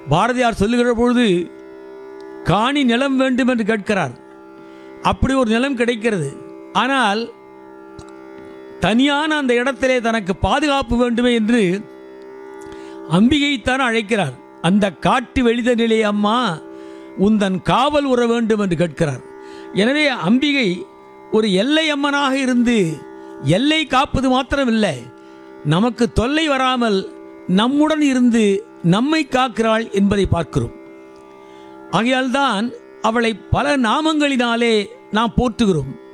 பாரதியார் சொல்லுகிற பொழுது காணி நிலம் வேண்டும் என்று கேட்கிறார் அப்படி ஒரு நிலம் கிடைக்கிறது ஆனால் தனியான அந்த இடத்திலே தனக்கு பாதுகாப்பு வேண்டுமே என்று அம்பிகைத்தான் அழைக்கிறார் அந்த காட்டு வெளிதனிலே அம்மா உந்தன் காவல் உற வேண்டும் என்று கேட்கிறார் எனவே அம்பிகை ஒரு எல்லை அம்மனாக இருந்து எல்லை காப்பது மாத்திரமில்லை நமக்கு தொல்லை வராமல் நம்முடன் இருந்து நம்மை காக்கிறாள் என்பதை பார்க்கிறோம் ஆகையால்தான் அவளை பல நாமங்களினாலே நாம் போற்றுகிறோம்